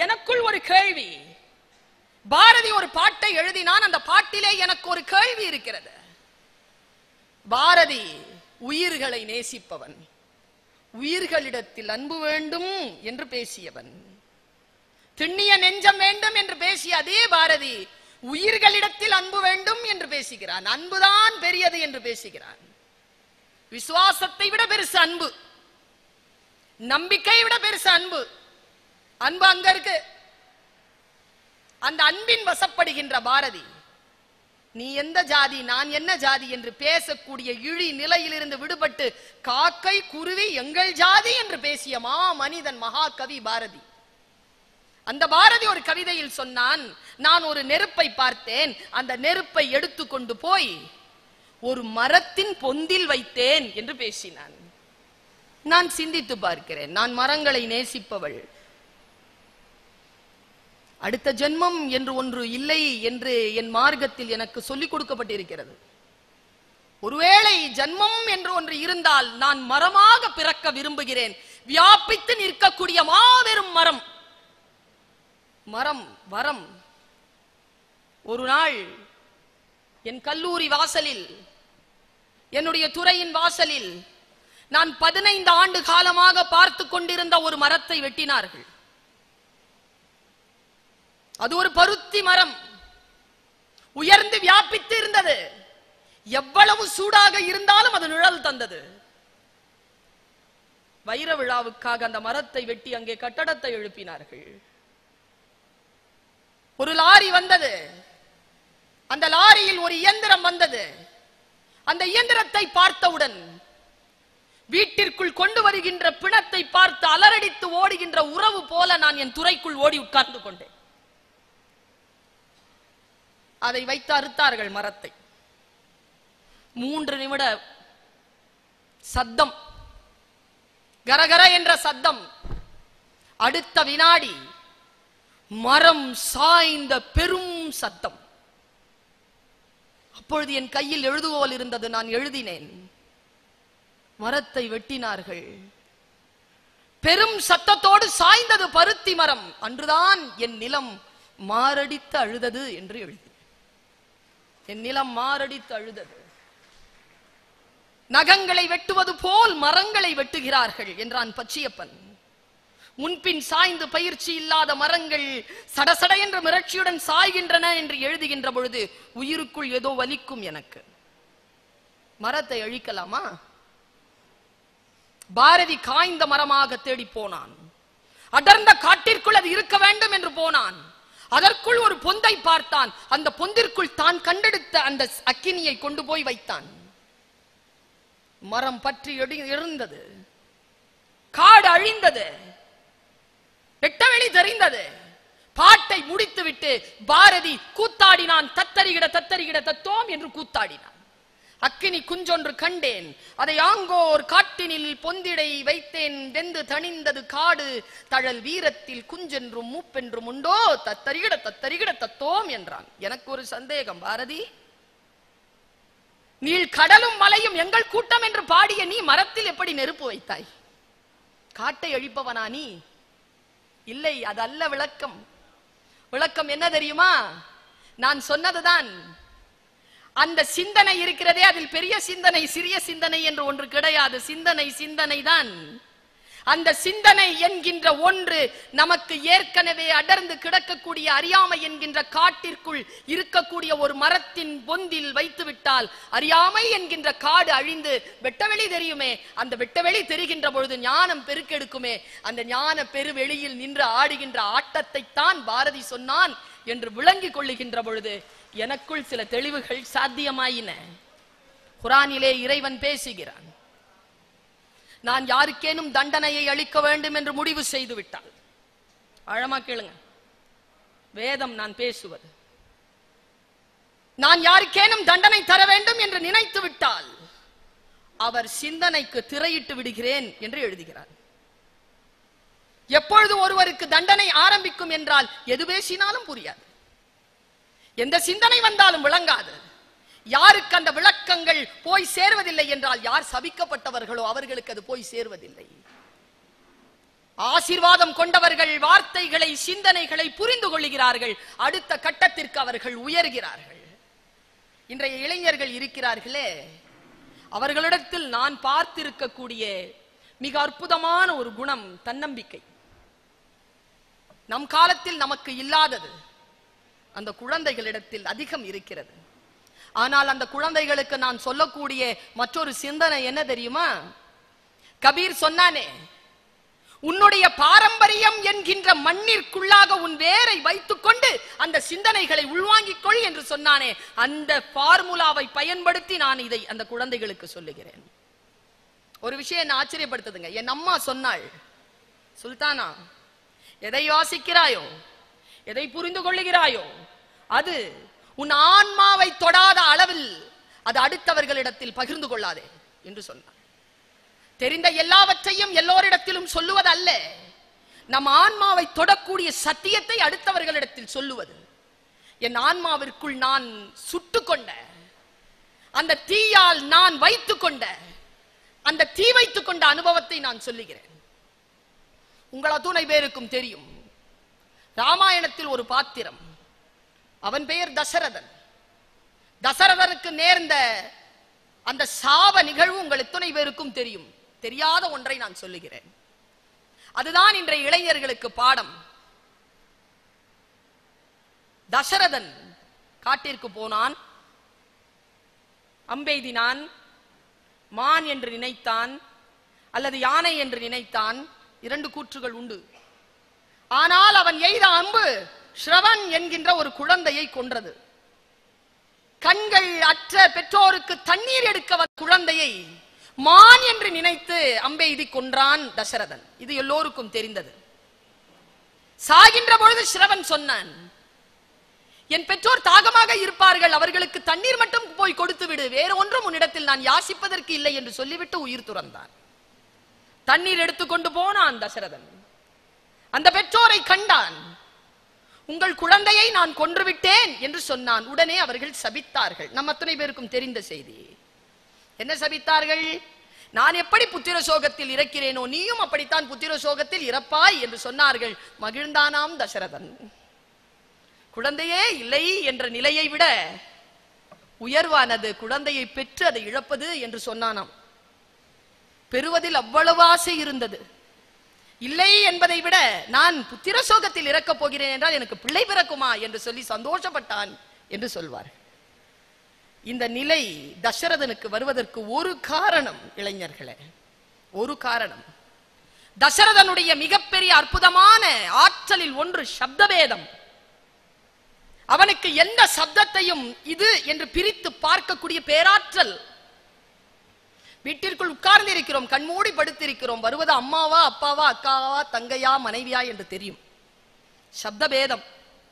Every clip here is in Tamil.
எனக்குள் ஒரு கேள்வி பாரதி ஒரு பாட்டை எழுதினான் அந்த பாட்டிலே எனக்கு ஒரு கேள்வி இருக்கிறது பாரதி உயிர்களை நேசிப்பவன் உயிர்களிடத்தில் அன்பு வேண்டும் என்று பேசியவன் திண்ணிய நெஞ்சம் வேண்டும் என்று பேசிய அதே பாரதி உயிர்களிடத்தில் அன்பு வேண்டும் என்று பேசுகிறான் அன்புதான் பெரியது என்று பேசுகிறான் விசுவாசத்தை விட பெருசு அன்பு நம்பிக்கை விட பெருசு அன்பு அன்பு அங்க இருக்கு அந்த அன்பின் வசப்படுகின்ற பாரதி நீ எந்த ஜாதி நான் என்ன ஜாதி என்று பேசக்கூடிய இழி நிலையிலிருந்து விடுபட்டு காக்கை குருவி எங்கள் ஜாதி என்று பேசிய மா மனிதன் மகாகவி பாரதி அந்த பாரதி ஒரு கவிதையில் சொன்னான் நான் ஒரு நெருப்பை பார்த்தேன் அந்த நெருப்பை எடுத்துக்கொண்டு போய் ஒரு மரத்தின் பொந்தில் வைத்தேன் என்று பேசினான் நான் சிந்தித்து பார்க்கிறேன் நான் மரங்களை நேசிப்பவள் அடுத்த ஜென்மம் என்று ஒன்று இல்லை என்று என் மார்க்கத்தில் எனக்கு சொல்லிக் கொடுக்கப்பட்டிருக்கிறது ஒருவேளை ஜன்மம் என்று ஒன்று இருந்தால் நான் மரமாக பிறக்க விரும்புகிறேன் வியாபித்து நிற்கக்கூடிய மாபெரும் மரம் மரம் வரம் ஒரு நாள் என் கல்லூரி வாசலில் என்னுடைய துறையின் வாசலில் நான் பதினைந்து ஆண்டு காலமாக பார்த்து கொண்டிருந்த ஒரு மரத்தை வெட்டினார்கள் அது ஒரு பருத்தி மரம் உயர்ந்து வியாபித்து இருந்தது எவ்வளவு சூடாக இருந்தாலும் அது நிழல் தந்தது வைர விழாவுக்காக அந்த மரத்தை வெட்டி அங்கே கட்டடத்தை எழுப்பினார்கள் ஒரு லாரி வந்தது அந்த லாரியில் ஒரு இயந்திரம் வந்தது அந்த இயந்திரத்தை பார்த்தவுடன் வீட்டிற்குள் கொண்டு வருகின்ற பிணத்தை பார்த்து அலறடித்து ஓடுகின்ற உறவு போல நான் என் துறைக்குள் ஓடி உட்கார்ந்து கொண்டேன் அதை வைத்து அறுத்தார்கள் மரத்தை மூன்று நிமிட சத்தம் கரகர என்ற சத்தம் அடுத்த வினாடி மரம் சாய்ந்த பெரும் சத்தம் அப்பொழுது என் கையில் எழுதுகோல் இருந்தது நான் எழுதினேன் மரத்தை வெட்டினார்கள் பெரும் சத்தத்தோடு சாய்ந்தது பருத்தி மரம் அன்றுதான் என் நிலம் மாரடித்து அழுதது என்று எழுதி என் நிலம் மாரடித்து அழுதது நகங்களை வெட்டுவது போல் மரங்களை வெட்டுகிறார்கள் என்றான் பச்சியப்பன் முன்பின் சாய்ந்து பயிற்சி இல்லாத மரங்கள் சடசட என்ற மிரட்சியுடன் சாய்கின்றன என்று எழுதுகின்ற பொழுது உயிருக்குள் ஏதோ வலிக்கும் எனக்கு மரத்தை அழிக்கலாமா பாரதி காய்ந்த மரமாக தேடி போனான் அடர்ந்த காட்டிற்குள் அது இருக்க வேண்டும் என்று போனான் அதற்குள் ஒரு பொந்தை பார்த்தான் அந்த பொந்திற்குள் தான் கண்டெடுத்த அந்த அக்கினியை கொண்டு போய் வைத்தான் மரம் பற்றி எடி- எரிந்தது காடு அழிந்தது வெட்டவெளி தெரிந்தது பாட்டை முடித்துவிட்டு பாரதி கூத்தாடினான் தத்தரிகிட தத்தரிகிட தத்தோம் என்று கூத்தாடினான் அக்கினி குஞ்சொன்று கண்டேன் அதை ஆங்கோர் காட்டினில் பொந்திடை வைத்தேன் வெந்து தணிந்தது காடு தழல் வீரத்தில் குஞ்சென்றும் மூப்பென்றும் உண்டோ தத்தரிகிட தத்தரிகிட தத்தோம் என்றான் எனக்கு ஒரு சந்தேகம் பாரதி நீள் கடலும் மலையும் எங்கள் கூட்டம் என்று பாடிய நீ மரத்தில் எப்படி நெருப்பு வைத்தாய் காட்டை அழிப்பவனா நீ இல்லை அது அல்ல விளக்கம் விளக்கம் என்ன தெரியுமா நான் சொன்னதுதான் அந்த சிந்தனை இருக்கிறதே அதில் பெரிய சிந்தனை சிறிய சிந்தனை என்று ஒன்று கிடையாது சிந்தனை சிந்தனை தான் அந்த சிந்தனை என்கின்ற ஒன்று நமக்கு ஏற்கனவே அடர்ந்து கிடக்கக்கூடிய அறியாமை என்கின்ற காட்டிற்குள் இருக்கக்கூடிய ஒரு மரத்தின் பொந்தில் வைத்து விட்டால் அறியாமை என்கின்ற காடு அழிந்து வெட்டவெளி தெரியுமே அந்த வெட்டவெளி தெரிகின்ற பொழுது ஞானம் பெருக்கெடுக்குமே அந்த ஞான பெருவெளியில் நின்று ஆடுகின்ற ஆட்டத்தை தான் பாரதி சொன்னான் என்று விளங்கிக் கொள்ளுகின்ற பொழுது எனக்குள் சில தெளிவுகள் சாத்தியமாயின குரானிலே இறைவன் பேசுகிறான் நான் யாருக்கேனும் தண்டனையை அளிக்க வேண்டும் என்று முடிவு செய்து விட்டால் ஆழமா கேளுங்க வேதம் நான் பேசுவது நான் யாருக்கேனும் தண்டனை தர வேண்டும் என்று நினைத்து விட்டால் அவர் சிந்தனைக்கு திரையிட்டு விடுகிறேன் என்று எழுதுகிறார் எப்பொழுது ஒருவருக்கு தண்டனை ஆரம்பிக்கும் என்றால் எது பேசினாலும் புரியாது எந்த சிந்தனை வந்தாலும் விளங்காது யாருக்கு அந்த விளக்கங்கள் போய் சேர்வதில்லை என்றால் யார் சபிக்கப்பட்டவர்களோ அவர்களுக்கு அது போய் சேர்வதில்லை ஆசீர்வாதம் கொண்டவர்கள் வார்த்தைகளை சிந்தனைகளை புரிந்து கொள்கிறார்கள் அடுத்த கட்டத்திற்கு அவர்கள் உயர்கிறார்கள் இன்றைய இளைஞர்கள் இருக்கிறார்களே அவர்களிடத்தில் நான் பார்த்திருக்கக்கூடிய மிக அற்புதமான ஒரு குணம் தன்னம்பிக்கை நம் காலத்தில் நமக்கு இல்லாதது அந்த குழந்தைகளிடத்தில் அதிகம் இருக்கிறது ஆனால் அந்த குழந்தைகளுக்கு நான் சொல்லக்கூடிய மற்றொரு சிந்தனை என்ன தெரியுமா கபீர் சொன்னானே உன்னுடைய பாரம்பரியம் என்கின்ற மண்ணிற்குள்ளாக உன் வேரை வைத்துக்கொண்டு அந்த சிந்தனைகளை உள்வாங்கிக் கொள் என்று சொன்னானே அந்த பார்முலாவை பயன்படுத்தி நான் இதை அந்த குழந்தைகளுக்கு சொல்லுகிறேன் ஒரு விஷயம் என்ன ஆச்சரியப்படுத்துதுங்க என் அம்மா சொன்னாள் சுல்தானா எதை வாசிக்கிறாயோ எதை புரிந்து கொள்ளுகிறாயோ அது உன் ஆன்மாவை தொடாத அளவில் அது அடுத்தவர்களிடத்தில் பகிர்ந்து கொள்ளாதே என்று சொன்னார் தெரிந்த எல்லாவற்றையும் எல்லோரிடத்திலும் சொல்லுவது அல்ல நம் ஆன்மாவை தொடக்கூடிய சத்தியத்தை அடுத்தவர்களிடத்தில் சொல்லுவது என் ஆன்மாவிற்குள் நான் சுட்டு கொண்ட அந்த தீயால் நான் வைத்துக் கொண்ட அந்த தீ வைத்துக் கொண்ட அனுபவத்தை நான் சொல்லுகிறேன் உங்கள் அத்துணை பேருக்கும் தெரியும் ராமாயணத்தில் ஒரு பாத்திரம் அவன் பெயர் தசரதன் தசரதனுக்கு நேர்ந்த அந்த சாப நிகழ்வு உங்கள் எத்தனை பேருக்கும் தெரியும் தெரியாத ஒன்றை நான் சொல்லுகிறேன் அதுதான் இன்றைய இளைஞர்களுக்கு பாடம் தசரதன் காட்டிற்கு போனான் அம்பெய்தினான் மான் என்று நினைத்தான் அல்லது யானை என்று நினைத்தான் இரண்டு கூற்றுகள் உண்டு ஆனால் அவன் எய்த அம்பு ஸ்ரவன் என்கின்ற ஒரு குழந்தையை கொன்றது கண்கள் அற்ற பெற்றோருக்கு தண்ணீர் எடுக்க வந்த குழந்தையை மான் என்று நினைத்து அம்பெய்தி கொன்றான் தசரதன் இது எல்லோருக்கும் தெரிந்தது சாகின்ற பொழுது ஸ்ரவன் சொன்னான் என் பெற்றோர் தாகமாக இருப்பார்கள் அவர்களுக்கு தண்ணீர் மட்டும் போய் கொடுத்து விடு வேறு ஒன்றும் உன்னிடத்தில் நான் யாசிப்பதற்கு இல்லை என்று சொல்லிவிட்டு உயிர் துறந்தான் தண்ணீர் எடுத்துக்கொண்டு போனான் தசரதன் அந்த பெற்றோரை கண்டான் உங்கள் குழந்தையை நான் கொன்றுவிட்டேன் என்று சொன்னான் உடனே அவர்கள் சபித்தார்கள் நம் அத்தனை பேருக்கும் தெரிந்த செய்தி என்ன சபித்தார்கள் நான் எப்படி புத்திர சோகத்தில் இறக்கிறேனோ நீயும் அப்படித்தான் புத்திர சோகத்தில் இறப்பாய் என்று சொன்னார்கள் மகிழ்ந்தானாம் தசரதன் குழந்தையே இல்லை என்ற நிலையை விட உயர்வானது குழந்தையை பெற்று அதை இழப்பது என்று சொன்னானாம் பெறுவதில் அவ்வளவு ஆசை இருந்தது இல்லை என்பதை விட நான் புத்திர சோகத்தில் இறக்கப் போகிறேன் என்றால் எனக்கு பிள்ளை பிறக்குமா என்று சொல்லி சந்தோஷப்பட்டான் என்று சொல்வார் இந்த நிலை தசரதனுக்கு வருவதற்கு ஒரு காரணம் இளைஞர்களே ஒரு காரணம் தசரதனுடைய மிகப்பெரிய அற்புதமான ஆற்றலில் ஒன்று சப்தவேதம் அவனுக்கு எந்த சப்தத்தையும் இது என்று பிரித்து பார்க்கக்கூடிய பேராற்றல் வீட்டிற்குள் உட்கார்ந்து இருக்கிறோம் கண்மூடி படுத்திருக்கிறோம் வருவது அம்மாவா அப்பாவா அக்காவா தங்கையா மனைவியா என்று தெரியும் சப்த பேதம்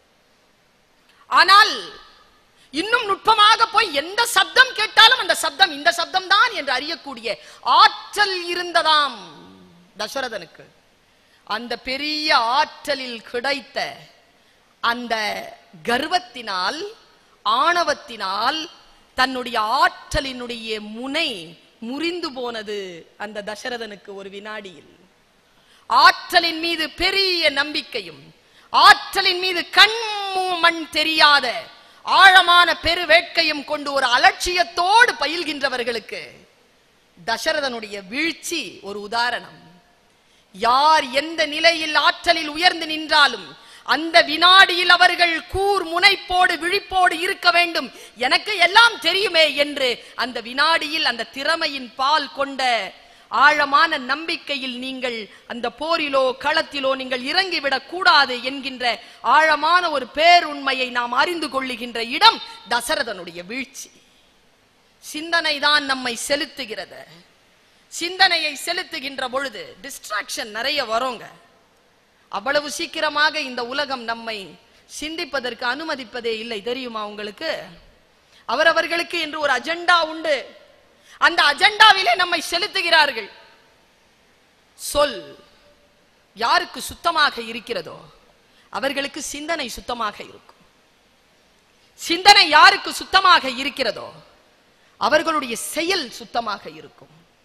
ஆனால் இன்னும் நுட்பமாக போய் எந்த சப்தம் கேட்டாலும் அந்த சப்தம் இந்த சப்தம் தான் என்று அறியக்கூடிய ஆற்றல் இருந்ததாம் தசரதனுக்கு அந்த பெரிய ஆற்றலில் கிடைத்த அந்த கர்வத்தினால் ஆணவத்தினால் தன்னுடைய ஆற்றலினுடைய முனை முறிந்து போனது அந்த தசரதனுக்கு ஒரு வினாடியில் ஆற்றலின் மீது பெரிய நம்பிக்கையும் ஆற்றலின் மீது கண் மூ- மண் தெரியாத ஆழமான பெரு வேட்கையும் கொண்டு ஒரு அலட்சியத்தோடு பயில்கின்றவர்களுக்கு தசரதனுடைய வீழ்ச்சி ஒரு உதாரணம் யார் எந்த நிலையில் ஆற்றலில் உயர்ந்து நின்றாலும் அந்த வினாடியில் அவர்கள் கூர் முனைப்போடு விழிப்போடு இருக்க வேண்டும் எனக்கு எல்லாம் தெரியுமே என்று அந்த வினாடியில் அந்த திறமையின் பால் கொண்ட ஆழமான நம்பிக்கையில் நீங்கள் அந்த போரிலோ களத்திலோ நீங்கள் இறங்கிவிடக் கூடாது என்கின்ற ஆழமான ஒரு பேருண்மையை நாம் அறிந்து கொள்ளுகின்ற இடம் தசரதனுடைய வீழ்ச்சி சிந்தனை தான் நம்மை செலுத்துகிறது சிந்தனையை செலுத்துகின்ற பொழுது டிஸ்ட்ராக்ஷன் நிறைய வருங்க அவ்வளவு சீக்கிரமாக இந்த உலகம் நம்மை சிந்திப்பதற்கு அனுமதிப்பதே இல்லை தெரியுமா உங்களுக்கு அவரவர்களுக்கு என்று ஒரு அஜெண்டா உண்டு அந்த அஜெண்டாவிலே நம்மை செலுத்துகிறார்கள் சொல் யாருக்கு சுத்தமாக இருக்கிறதோ அவர்களுக்கு சிந்தனை சுத்தமாக இருக்கும் சிந்தனை யாருக்கு சுத்தமாக இருக்கிறதோ அவர்களுடைய செயல் சுத்தமாக இருக்கும்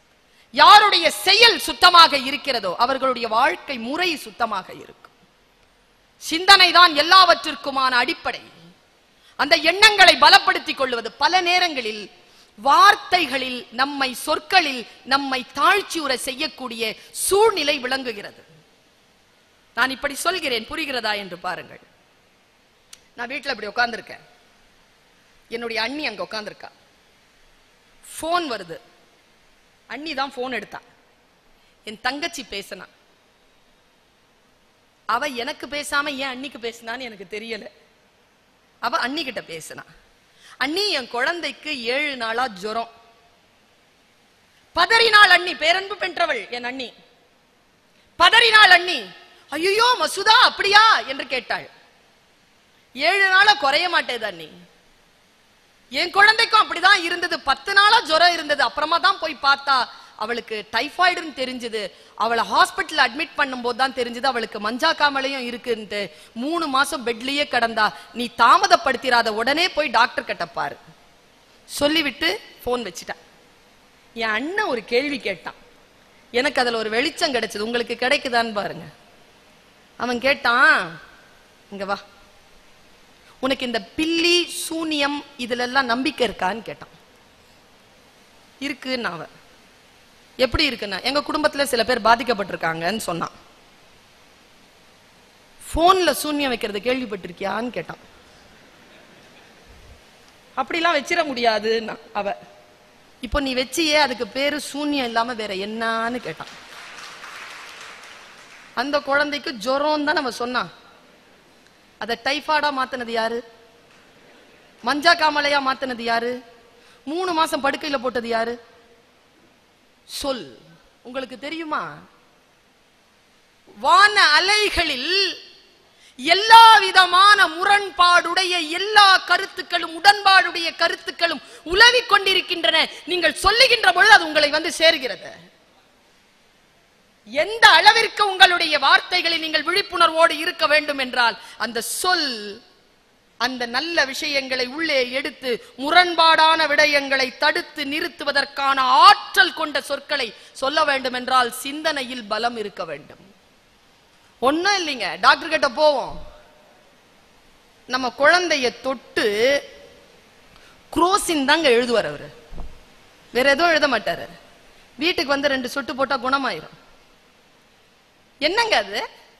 யாருடைய செயல் சுத்தமாக இருக்கிறதோ அவர்களுடைய வாழ்க்கை முறை சுத்தமாக இருக்கும் சிந்தனை தான் எல்லாவற்றிற்குமான அடிப்படை அந்த எண்ணங்களை பலப்படுத்திக் கொள்வது பல நேரங்களில் வார்த்தைகளில் நம்மை சொற்களில் நம்மை தாழ்ச்சியுற செய்யக்கூடிய சூழ்நிலை விளங்குகிறது நான் இப்படி சொல்கிறேன் புரிகிறதா என்று பாருங்கள் நான் வீட்டில் இப்படி உட்கார்ந்திருக்கேன் என்னுடைய அண்ணி அங்க உட்கார்ந்திருக்கா ஃபோன் வருது அண்ணி தான் ஃபோன் எடுத்தா என் தங்கச்சி பேசினா அவ எனக்கு பேசாம ஏன் அண்ணிக்கு பேசினான்னு எனக்கு தெரியல அவ அண்ணி கிட்ட பேசினா அண்ணி என் குழந்தைக்கு ஏழு நாளா ஜுரம் பதறினாள் அண்ணி பேரன்பு பெற்றவள் என் அண்ணி பதறினாள் அண்ணி ஐயோ மசுதா அப்படியா என்று கேட்டாள் ஏழு நாளா குறைய மாட்டேது அண்ணி என் குழந்தைக்கும் அப்படிதான் இருந்தது பத்து நாளா ஜுரம் இருந்தது அப்புறமா தான் போய் பார்த்தா அவளுக்கு டைஃபாய்டுன்னு தெரிஞ்சது அவளை ஹாஸ்பிட்டல் அட்மிட் பண்ணும்போது தான் தெரிஞ்சது அவளுக்கு மஞ்சா காமலையும் இருக்குன்ட்டு மூணு மாசம் பெட்லயே கிடந்தா நீ தாமதப்படுத்திராத உடனே போய் டாக்டர் கிட்ட பாரு சொல்லிவிட்டு போன் வச்சுட்டா என் அண்ணன் ஒரு கேள்வி கேட்டான் எனக்கு அதுல ஒரு வெளிச்சம் கிடைச்சது உங்களுக்கு கிடைக்குதான்னு பாருங்க அவன் கேட்டான் இங்க வா உனக்கு இந்த பில்லி சூனியம் இதுல எல்லாம் நம்பிக்கை இருக்கான்னு கேட்டான் இருக்குன்னு அவன் எப்படி இருக்குன்னா எங்க குடும்பத்துல சில பேர் பாதிக்கப்பட்டிருக்காங்கன்னு சொன்னான் போன்ல சூன்யம் வைக்கிறது கேள்விப்பட்டிருக்கியான்னு கேட்டான் அப்படிலாம் வச்சிட முடியாதுன்னா அவ இப்போ நீ வச்சியே அதுக்கு பேரு சூன்யம் இல்லாம வேற என்னன்னு கேட்டான் அந்த குழந்தைக்கு ஜுரம் தான் நம்ம சொன்னான் அதை டைஃபாய்டா மாத்தினது யாரு மஞ்சா காமலையா மாத்தினது யாரு மூணு மாசம் படுக்கையில போட்டது யாரு சொல் உங்களுக்கு தெரியுமா வான அலைகளில் எல்லா விதமான முரண்பாடுடைய எல்லா கருத்துக்களும் உடன்பாடுடைய கருத்துக்களும் உலவிக் கொண்டிருக்கின்றன நீங்கள் சொல்லுகின்ற பொழுது அது உங்களை வந்து சேர்கிறது எந்த அளவிற்கு உங்களுடைய வார்த்தைகளில் நீங்கள் விழிப்புணர்வோடு இருக்க வேண்டும் என்றால் அந்த சொல் அந்த நல்ல விஷயங்களை உள்ளே எடுத்து முரண்பாடான விடயங்களை தடுத்து நிறுத்துவதற்கான ஆற்றல் கொண்ட சொற்களை சொல்ல வேண்டும் என்றால் சிந்தனையில் பலம் இருக்க வேண்டும் ஒண்ணும் இல்லைங்க டாக்டர் கிட்ட போவோம் நம்ம குழந்தைய தொட்டு குரோசின் தாங்க எழுதுவார் அவரு வேற எதுவும் எழுத மாட்டாரு வீட்டுக்கு வந்து ரெண்டு சொட்டு போட்டா குணமாயிரும் என்னங்க அது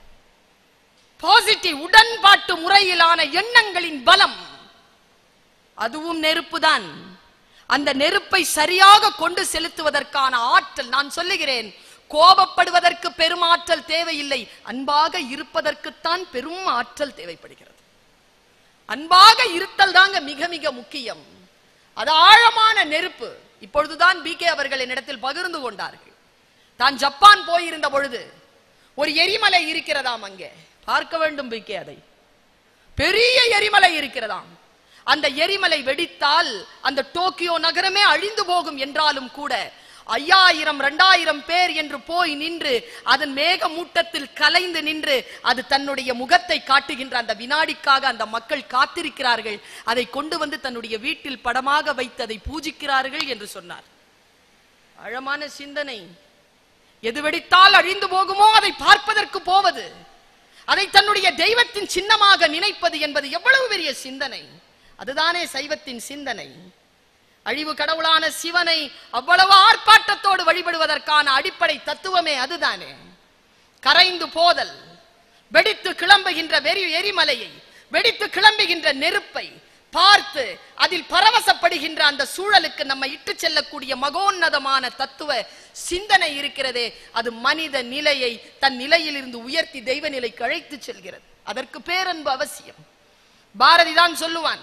பாசிட்டிவ் உடன்பாட்டு முறையிலான எண்ணங்களின் பலம் அதுவும் நெருப்புதான் அந்த நெருப்பை சரியாக கொண்டு செலுத்துவதற்கான ஆற்றல் நான் சொல்லுகிறேன் கோபப்படுவதற்கு பெரும் ஆற்றல் தேவையில்லை அன்பாக இருப்பதற்குத்தான் பெரும் ஆற்றல் தேவைப்படுகிறது அன்பாக இருத்தல் தாங்க மிக மிக முக்கியம் அது ஆழமான நெருப்பு இப்பொழுதுதான் பி கே அவர்கள் என்னிடத்தில் பகிர்ந்து கொண்டார்கள் தான் ஜப்பான் போயிருந்த பொழுது ஒரு எரிமலை இருக்கிறதாம் அங்கே பார்க்க வேண்டும் பி கே அதை பெரிய எரிமலை இருக்கிறதாம் அந்த எரிமலை வெடித்தால் அந்த டோக்கியோ நகரமே அழிந்து போகும் என்றாலும் கூட ஐயாயிரம் ரெண்டாயிரம் பேர் என்று போய் நின்று அதன் மேக மூட்டத்தில் கலைந்து நின்று அது தன்னுடைய முகத்தை காட்டுகின்ற அந்த வினாடிக்காக அந்த மக்கள் காத்திருக்கிறார்கள் அதை கொண்டு வந்து தன்னுடைய வீட்டில் படமாக வைத்து அதை பூஜிக்கிறார்கள் என்று சொன்னார் ஆழமான சிந்தனை எது வெடித்தால் அழிந்து போகுமோ அதை பார்ப்பதற்கு போவது அதை தன்னுடைய தெய்வத்தின் சின்னமாக நினைப்பது என்பது எவ்வளவு பெரிய சிந்தனை அதுதானே சைவத்தின் சிந்தனை அழிவு கடவுளான சிவனை அவ்வளவு ஆர்ப்பாட்டத்தோடு வழிபடுவதற்கான அடிப்படை தத்துவமே அதுதானே கரைந்து போதல் வெடித்து கிளம்புகின்ற வெறி எரிமலையை வெடித்து கிளம்புகின்ற நெருப்பை பார்த்து அதில் பரவசப்படுகின்ற அந்த சூழலுக்கு நம்ம இட்டு செல்லக்கூடிய மகோன்னதமான தத்துவ சிந்தனை இருக்கிறதே அது மனித நிலையை தன் நிலையிலிருந்து உயர்த்தி தெய்வ நிலைக்கு அழைத்து செல்கிறது அதற்கு பேரன்பு அவசியம் பாரதி தான் சொல்லுவான்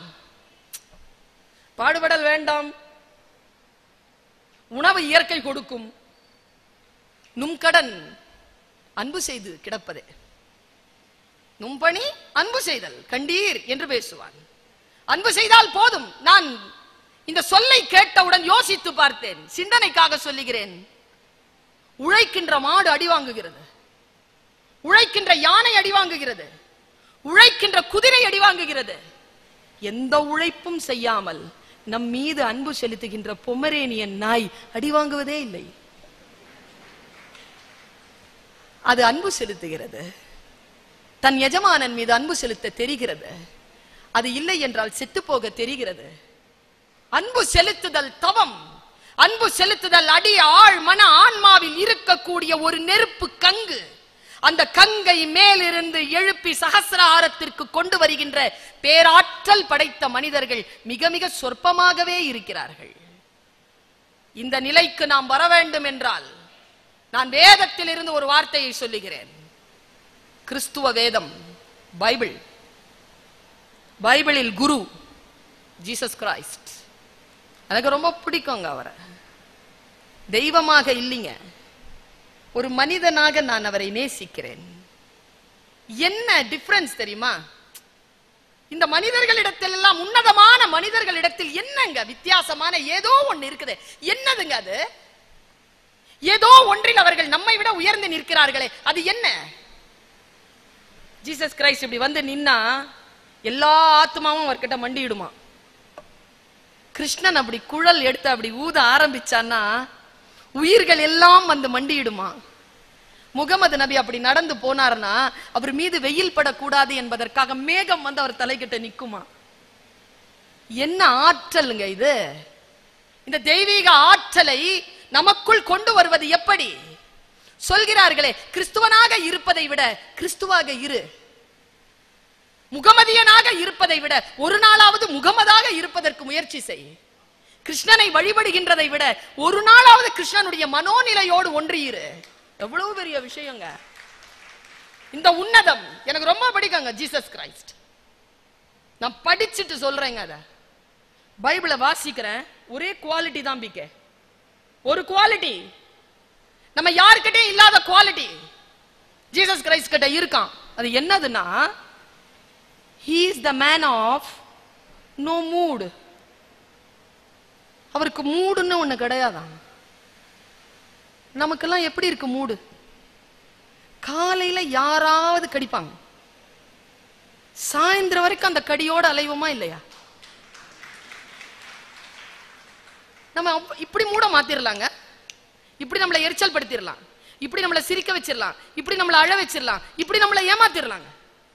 பாடுபடல் வேண்டாம் உணவு இயற்கை கொடுக்கும் நும் கடன் அன்பு செய்து கிடப்பதே நும்பணி அன்பு செய்தல் கண்டீர் என்று பேசுவான் அன்பு செய்தால் போதும் நான் இந்த சொல்லை கேட்டவுடன் யோசித்து பார்த்தேன் சிந்தனைக்காக சொல்லுகிறேன் உழைக்கின்ற மாடு அடி வாங்குகிறது உழைக்கின்ற யானை அடி வாங்குகிறது உழைக்கின்ற குதிரை அடி வாங்குகிறது எந்த உழைப்பும் செய்யாமல் நம் மீது அன்பு செலுத்துகின்ற பொமரேனியன் நாய் அடி வாங்குவதே இல்லை அது அன்பு செலுத்துகிறது தன் எஜமானன் மீது அன்பு செலுத்த தெரிகிறது அது இல்லை என்றால் செத்து போக தெரிகிறது அன்பு செலுத்துதல் தவம் அன்பு செலுத்துதல் அடி ஆழ் மன ஆன்மாவில் இருக்கக்கூடிய ஒரு நெருப்பு கங்கு அந்த கங்கை மேலிருந்து எழுப்பி சகசிராரத்திற்கு கொண்டு வருகின்ற பேராற்றல் படைத்த மனிதர்கள் மிக மிக சொற்பமாகவே இருக்கிறார்கள் இந்த நிலைக்கு நாம் வர வேண்டும் என்றால் நான் வேதத்தில் இருந்து ஒரு வார்த்தையை சொல்லுகிறேன் கிறிஸ்துவ வேதம் பைபிள் பைபிளில் குரு ஜீசஸ் கிரைஸ்ட் எனக்கு ரொம்ப பிடிக்குங்க அவரை தெய்வமாக இல்லைங்க ஒரு மனிதனாக நான் அவரை நேசிக்கிறேன் என்ன டிஃபரன்ஸ் தெரியுமா இந்த மனிதர்களிடத்தில் எல்லாம் உன்னதமான மனிதர்களிடத்தில் என்னங்க வித்தியாசமான ஏதோ ஒண்ணு இருக்குது என்னதுங்க அது ஏதோ ஒன்றில் அவர்கள் நம்மை விட உயர்ந்து நிற்கிறார்களே அது என்ன ஜீசஸ் கிரைஸ்ட் இப்படி வந்து நின்னா எல்லா ஆத்மாவும் அவர்கிட்ட மண்டியிடுமா கிருஷ்ணன் அப்படி குழல் எடுத்து அப்படி ஊத ஆரம்பிச்சான்னா உயிர்கள் எல்லாம் வந்து மண்டியிடுமா முகமது நபி அப்படி நடந்து போனார்னா அவர் மீது வெயில் படக்கூடாது என்பதற்காக மேகம் வந்து அவர் தலைகிட்ட நிக்குமா என்ன ஆற்றலுங்க இது இந்த தெய்வீக ஆற்றலை நமக்குள் கொண்டு வருவது எப்படி சொல்கிறார்களே கிறிஸ்துவனாக இருப்பதை விட கிறிஸ்துவாக இரு முகமதியனாக இருப்பதை விட ஒரு நாளாவது முகமதாக இருப்பதற்கு முயற்சி செய் கிருஷ்ணனை வழிபடுகின்றதை விட ஒரு நாளாவது கிருஷ்ணனுடைய மனோநிலையோடு ஒன்றியிரு எவ்வளவு பெரிய விஷயங்க இந்த உன்னதம் எனக்கு ரொம்ப பிடிக்குங்க ஜீசஸ் கிரைஸ்ட் நான் படிச்சுட்டு சொல்றேங்க அத பைபிளை வாசிக்கிறேன் ஒரே குவாலிட்டி தான் பிக்க ஒரு குவாலிட்டி நம்ம யாருக்கிட்டே இல்லாத குவாலிட்டி ஜீசஸ் கிரைஸ்ட் கிட்ட இருக்கான் அது என்னதுன்னா he is the man of no mood அவருக்கு மூடுன்னு ஒண்ணு கிடையாதான் நமக்கெல்லாம் எப்படி இருக்கு மூடு காலையில யாராவது கடிப்பாங்க சாயந்தரம் வரைக்கும் அந்த கடியோட அலைவோமா இல்லையா நம்ம அப்ப- இப்படி மூட மாத்திரலாங்க இப்படி நம்மளை எரிச்சல் படுத்திடலாம் இப்படி நம்மளை சிரிக்க வச்சிடலாம் இப்படி நம்மளை அழ வச்சிடலாம் இப்படி நம்மளை ஏமாத்திரலாங்க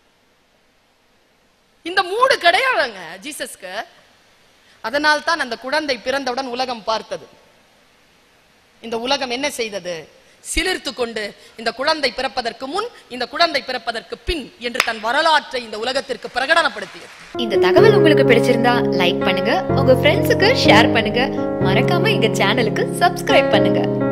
இந்த மூடு கிடையாதுங்க ஜீசஸ்க்கு அதனால் தான் அந்த குழந்தை பிறந்தவுடன் உலகம் பார்த்தது இந்த உலகம் என்ன செய்தது சிலிர்த்து கொண்டு இந்த குழந்தை பிறப்பதற்கு முன் இந்த குழந்தை பிறப்பதற்கு பின் என்று தன் வரலாற்றை இந்த உலகத்திற்கு பிரகடனப்படுத்தியது இந்த தகவல் உங்களுக்கு பிடிச்சிருந்தா லைக் பண்ணுங்க உங்க ஃப்ரெண்ட்ஸுக்கு ஷேர் பண்ணுங்க மறக்காம எங்க சேனலுக்கு சப்ஸ்கிரைப் பண்ணுங்க